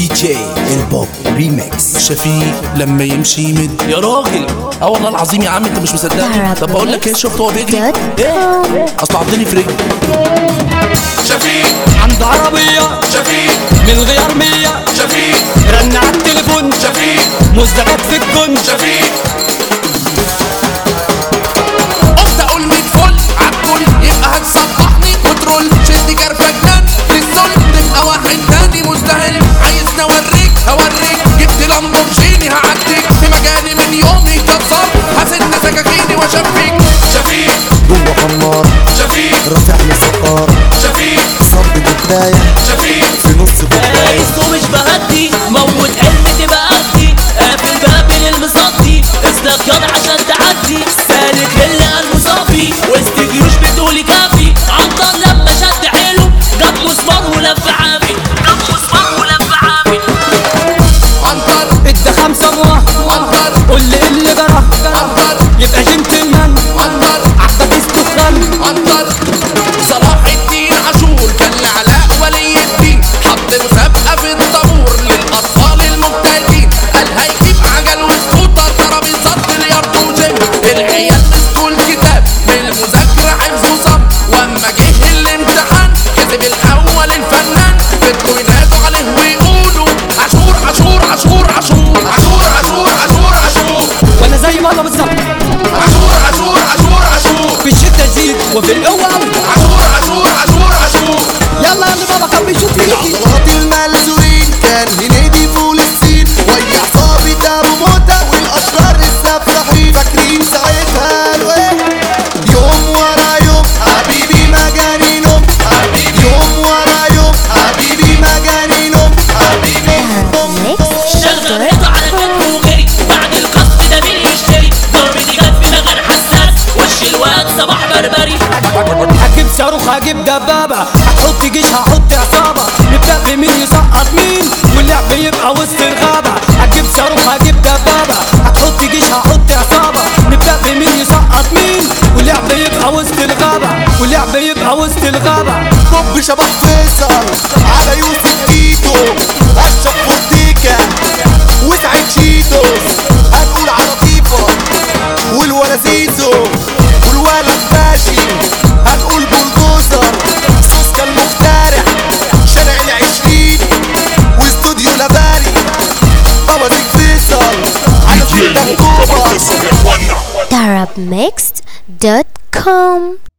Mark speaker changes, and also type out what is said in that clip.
Speaker 1: دي جي البوب ريميكس
Speaker 2: شفيق لما يمشي يمد يا راجل اه والله العظيم يا عم انت مش مصدقني طب بقول لك ايه شفت هو بيجري ايه اصل عضني في رجلي
Speaker 3: شفيق
Speaker 4: عند عربية
Speaker 3: شفيق
Speaker 4: من غير مية
Speaker 3: شفيق
Speaker 4: رن على التليفون
Speaker 3: شفيق
Speaker 4: مزدجات في الجن
Speaker 3: شفيق
Speaker 2: قلت اقول 100 فل عالكل يبقى هتصبحني وترول شد كرفة جنان للذل تبقى واحد تاني مزدهل عايزني اوريك هوريك جبت لامبورجيني هعديك في مجالي من يومي كسر هسن سكاكيني واشفيك
Speaker 3: شفيق
Speaker 1: جوه خمار
Speaker 3: شفيق
Speaker 1: رافع لي سكار
Speaker 3: شفيق
Speaker 1: صب بكراية
Speaker 3: شفيق
Speaker 1: في نص كوباية
Speaker 5: عايزه مش بهدي موت حلم تبقى قدي قافل باب المصدي اسلك ياض عشان تعدي سالك اللي قلبه صافي وسط جيوش بتقولي كافي عنطر لما شد حيله جاب مسمار ولف عافي جاب مسمار ولف عافي
Speaker 2: عنتر
Speaker 4: ادى خمسة موه
Speaker 2: عنتر
Speaker 4: قول لي إيه اللي جرى
Speaker 2: عنتر
Speaker 4: يبقى جنتلمان
Speaker 2: عنتر
Speaker 4: عبد دخان
Speaker 2: عنتر صلاح الدين عاشور كان لعلاء ولي الدين حط مسابقة في الطابور للأطفال المبتدئين قال هيجيب عجل وسكوتر ترابيزات بلياردو وجيم العيال مسكوا الكتاب من المذاكرة حفظوا صم واما جه الامتحان كسب الأول الفنان فضلوا ينادوا عليه ويقولوا عاشور عاشور عاشور عاشور عاشور عاشور عاشور عاشور
Speaker 4: وانا زي ما انا بالظبط
Speaker 2: عاشور عاشور عاشور عاشور
Speaker 4: في الشدة زيد وفي القوة قوي
Speaker 2: عاشور عاشور عاشور عاشور
Speaker 4: يلا يا اللي بابا كان بيشوف فيكي
Speaker 1: الأصوات الملزوقين كان هنيدي فول الصين ويا عصابي ابو موتى والاشرار السفاحين فاكرين ساعتها قالوا ايه يوم ورا يوم حبيبي ما جاني نوم حبيبي يوم ورا يوم حبيبي ما جاني نوم حبيبي
Speaker 5: شغل رضا على كتفه وجري بعد القصد ده مين يشتري ضربتي جت في مكان حساس وش الواد صباح بربري
Speaker 4: هجيب صاروخ هجيب دبابة هتحط جيش هحط عصابة نبدأ بمين يسقط مين واللعب يبقى وسط الغابة هجيب صاروخ هجيب دبابة هتحط جيش هحط عصابة نبدأ بمين يسقط مين واللعب يبقى وسط الغابة واللعب يبقى وسط الغابة
Speaker 1: بوب شبح فيصل على يوسف تيتو اشرف فورتيكا وسعيد شيتوس هنقول على لطيفة والولا زيزو والولا باشي هنقول بولدوزر سوسكا المخترع شارع العشرين واستوديو لباري بوازيك فيصل على 6 اكتوبر
Speaker 6: Arabmixed.com